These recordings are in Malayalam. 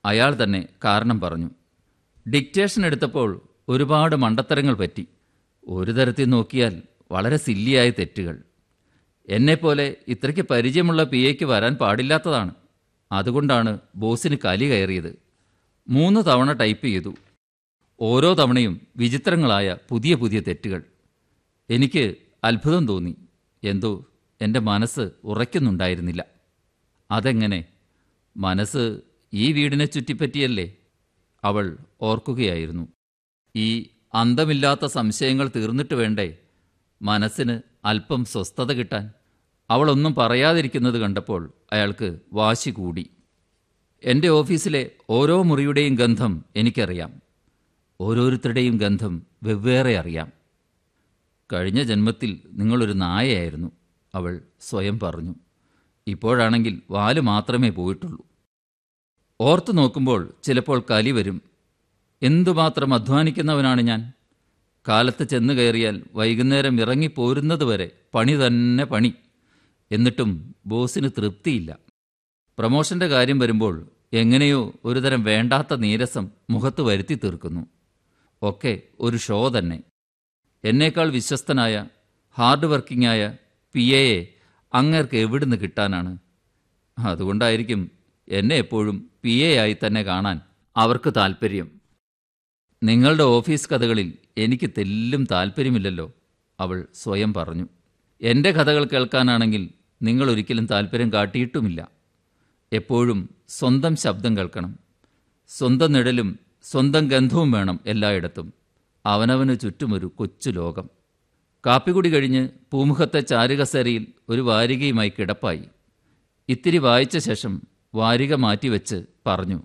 അയാൾ തന്നെ കാരണം പറഞ്ഞു ഡിക്റ്റേഷൻ എടുത്തപ്പോൾ ഒരുപാട് മണ്ടത്തരങ്ങൾ പറ്റി ഒരു തരത്തിൽ നോക്കിയാൽ വളരെ സില്ലിയായ തെറ്റുകൾ എന്നെപ്പോലെ ഇത്രയ്ക്ക് പരിചയമുള്ള പി എക്ക് വരാൻ പാടില്ലാത്തതാണ് അതുകൊണ്ടാണ് ബോസിന് കലി കയറിയത് മൂന്ന് തവണ ടൈപ്പ് ചെയ്തു ഓരോ തവണയും വിചിത്രങ്ങളായ പുതിയ പുതിയ തെറ്റുകൾ എനിക്ക് അത്ഭുതം തോന്നി എന്തോ എൻ്റെ മനസ്സ് ഉറയ്ക്കുന്നുണ്ടായിരുന്നില്ല അതെങ്ങനെ മനസ്സ് ഈ വീടിനെ ചുറ്റിപ്പറ്റിയല്ലേ അവൾ ഓർക്കുകയായിരുന്നു ഈ അന്തമില്ലാത്ത സംശയങ്ങൾ തീർന്നിട്ട് വേണ്ടേ മനസ്സിന് അല്പം സ്വസ്ഥത കിട്ടാൻ അവളൊന്നും പറയാതിരിക്കുന്നത് കണ്ടപ്പോൾ അയാൾക്ക് വാശി കൂടി എൻ്റെ ഓഫീസിലെ ഓരോ മുറിയുടെയും ഗന്ധം എനിക്കറിയാം ഓരോരുത്തരുടെയും ഗന്ധം വെവ്വേറെ അറിയാം കഴിഞ്ഞ ജന്മത്തിൽ നിങ്ങളൊരു നായയായിരുന്നു അവൾ സ്വയം പറഞ്ഞു ഇപ്പോഴാണെങ്കിൽ വാല് മാത്രമേ പോയിട്ടുള്ളൂ ഓർത്തു നോക്കുമ്പോൾ ചിലപ്പോൾ കലി വരും എന്തുമാത്രം അധ്വാനിക്കുന്നവനാണ് ഞാൻ കാലത്ത് ചെന്ന് കയറിയാൽ വൈകുന്നേരം ഇറങ്ങിപ്പോരുന്നത് വരെ പണി തന്നെ പണി എന്നിട്ടും ബോസിന് തൃപ്തിയില്ല പ്രമോഷന്റെ കാര്യം വരുമ്പോൾ എങ്ങനെയോ ഒരുതരം വേണ്ടാത്ത നീരസം മുഖത്ത് വരുത്തി തീർക്കുന്നു ഒക്കെ ഒരു ഷോ തന്നെ എന്നേക്കാൾ വിശ്വസ്തനായ ഹാർഡ് വർക്കിംഗായ പി എയെ അങ്ങേർക്ക് എവിടുന്ന് കിട്ടാനാണ് അതുകൊണ്ടായിരിക്കും എന്നെ എപ്പോഴും പി എ ആയി തന്നെ കാണാൻ അവർക്ക് താൽപ്പര്യം നിങ്ങളുടെ ഓഫീസ് കഥകളിൽ എനിക്ക് തെല്ലും താൽപ്പര്യമില്ലല്ലോ അവൾ സ്വയം പറഞ്ഞു എൻ്റെ കഥകൾ കേൾക്കാനാണെങ്കിൽ നിങ്ങൾ ഒരിക്കലും താൽപ്പര്യം കാട്ടിയിട്ടുമില്ല എപ്പോഴും സ്വന്തം ശബ്ദം കേൾക്കണം സ്വന്തം നിഴലും സ്വന്തം ഗന്ധവും വേണം എല്ലായിടത്തും അവനവന് ചുറ്റുമൊരു കൊച്ചു ലോകം കാപ്പികുടി കഴിഞ്ഞ് പൂമുഖത്തെ ചാരുകസേരയിൽ ഒരു വാരികയുമായി കിടപ്പായി ഇത്തിരി വായിച്ച ശേഷം വാരിക മാറ്റിവെച്ച് പറഞ്ഞു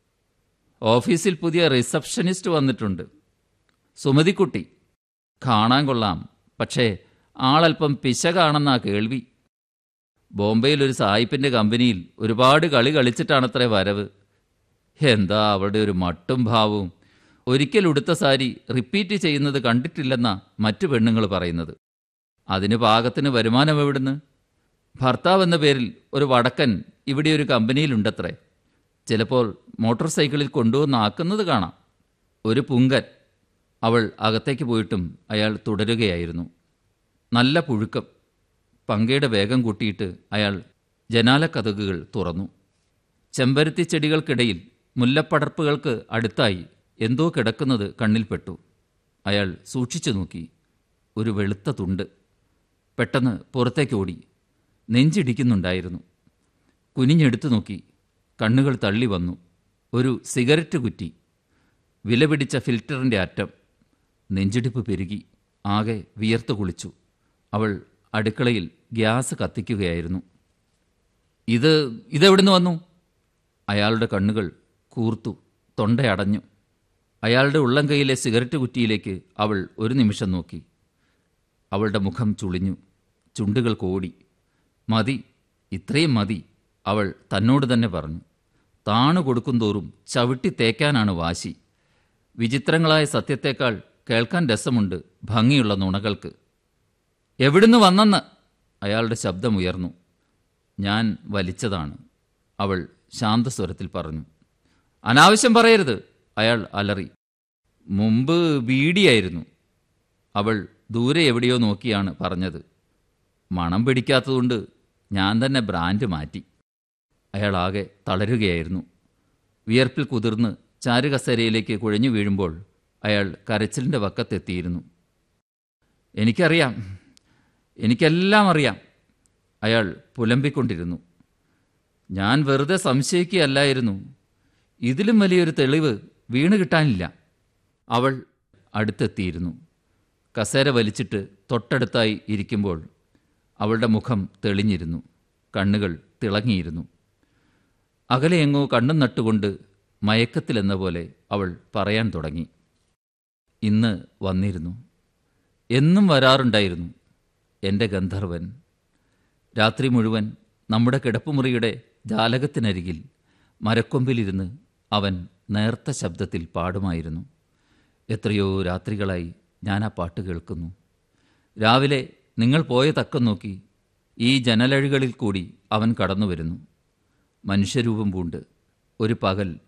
ഓഫീസിൽ പുതിയ റിസപ്ഷനിസ്റ്റ് വന്നിട്ടുണ്ട് സുമതിക്കുട്ടി കാണാൻ കൊള്ളാം പക്ഷേ ആളല്പം പിശകാണെന്നാ കേൾവി ബോംബെയിൽ ഒരു സായിപ്പിൻ്റെ കമ്പനിയിൽ ഒരുപാട് കളി കളിച്ചിട്ടാണത്രേ വരവ് എന്താ അവളുടെ ഒരു മട്ടും ഭാവവും ഒരിക്കൽ ഉടുത്ത സാരി റിപ്പീറ്റ് ചെയ്യുന്നത് കണ്ടിട്ടില്ലെന്നാ മറ്റു പെണ്ണുങ്ങൾ പറയുന്നത് അതിന് പാകത്തിന് വരുമാനം എവിടുന്ന് ഭർത്താവ് എന്ന പേരിൽ ഒരു വടക്കൻ ഇവിടെ ഒരു കമ്പനിയിലുണ്ടത്രേ ചിലപ്പോൾ മോട്ടോർ സൈക്കിളിൽ കൊണ്ടുവന്നാക്കുന്നത് കാണാം ഒരു പുങ്കൻ അവൾ അകത്തേക്ക് പോയിട്ടും അയാൾ തുടരുകയായിരുന്നു നല്ല പുഴുക്കം പങ്കയുടെ വേഗം കൂട്ടിയിട്ട് അയാൾ ജനാലക്കതകുകൾ തുറന്നു ചെമ്പരത്തി ചെടികൾക്കിടയിൽ മുല്ലപ്പടർപ്പുകൾക്ക് അടുത്തായി എന്തോ കിടക്കുന്നത് കണ്ണിൽപ്പെട്ടു അയാൾ സൂക്ഷിച്ചു നോക്കി ഒരു വെളുത്ത തുണ്ട് പെട്ടെന്ന് പുറത്തേക്ക് ഓടി നെഞ്ചിടിക്കുന്നുണ്ടായിരുന്നു കുനിഞ്ഞെടുത്തു നോക്കി കണ്ണുകൾ തള്ളി വന്നു ഒരു സിഗരറ്റ് കുറ്റി വിലപിടിച്ച ഫിൽറ്ററിൻ്റെ അറ്റം നെഞ്ചിടിപ്പ് പെരുകി ആകെ വിയർത്തു കുളിച്ചു അവൾ അടുക്കളയിൽ ഗ്യാസ് കത്തിക്കുകയായിരുന്നു ഇത് ഇതെവിടുന്ന് വന്നു അയാളുടെ കണ്ണുകൾ കൂർത്തു തൊണ്ടയടഞ്ഞു അയാളുടെ ഉള്ളം കൈയിലെ സിഗരറ്റ് കുറ്റിയിലേക്ക് അവൾ ഒരു നിമിഷം നോക്കി അവളുടെ മുഖം ചുളിഞ്ഞു ചുണ്ടുകൾ കോടി മതി ഇത്രയും മതി അവൾ തന്നോട് തന്നെ പറഞ്ഞു താണു കൊടുക്കുന്തോറും ചവിട്ടി തേക്കാനാണ് വാശി വിചിത്രങ്ങളായ സത്യത്തേക്കാൾ കേൾക്കാൻ രസമുണ്ട് ഭംഗിയുള്ള നുണകൾക്ക് എവിടുന്ന് വന്നെന്ന് അയാളുടെ ശബ്ദമുയർന്നു ഞാൻ വലിച്ചതാണ് അവൾ ശാന്തസ്വരത്തിൽ പറഞ്ഞു അനാവശ്യം പറയരുത് അയാൾ അലറി മുമ്പ് ബീഡിയായിരുന്നു അവൾ ദൂരെ എവിടെയോ നോക്കിയാണ് പറഞ്ഞത് മണം പിടിക്കാത്തതുകൊണ്ട് ഞാൻ തന്നെ ബ്രാൻഡ് മാറ്റി അയാൾ ആകെ തളരുകയായിരുന്നു വിയർപ്പിൽ കുതിർന്ന് ചാരുകസേരയിലേക്ക് കുഴഞ്ഞു വീഴുമ്പോൾ അയാൾ കരച്ചിലിൻ്റെ വക്കത്തെത്തിയിരുന്നു എനിക്കറിയാം എനിക്കെല്ലാം അറിയാം അയാൾ പുലമ്പിക്കൊണ്ടിരുന്നു ഞാൻ വെറുതെ സംശയിക്കുകയല്ലായിരുന്നു ഇതിലും വലിയൊരു തെളിവ് വീണ് കിട്ടാനില്ല അവൾ അടുത്തെത്തിയിരുന്നു കസേര വലിച്ചിട്ട് തൊട്ടടുത്തായി ഇരിക്കുമ്പോൾ അവളുടെ മുഖം തെളിഞ്ഞിരുന്നു കണ്ണുകൾ തിളങ്ങിയിരുന്നു അകലെ എങ്ങോ കണ്ണും നട്ടുകൊണ്ട് മയക്കത്തിലെന്ന പോലെ അവൾ പറയാൻ തുടങ്ങി ഇന്ന് വന്നിരുന്നു എന്നും വരാറുണ്ടായിരുന്നു എൻ്റെ ഗന്ധർവൻ രാത്രി മുഴുവൻ നമ്മുടെ കിടപ്പുമുറിയുടെ ജാലകത്തിനരികിൽ മരക്കൊമ്പിലിരുന്ന് അവൻ നേർത്ത ശബ്ദത്തിൽ പാടുമായിരുന്നു എത്രയോ രാത്രികളായി ഞാൻ ആ പാട്ട് കേൾക്കുന്നു രാവിലെ നിങ്ങൾ പോയ തക്കം നോക്കി ഈ ജനലഴികളിൽ കൂടി അവൻ കടന്നു വരുന്നു മനുഷ്യരൂപം പൂണ്ട് ഒരു പകൽ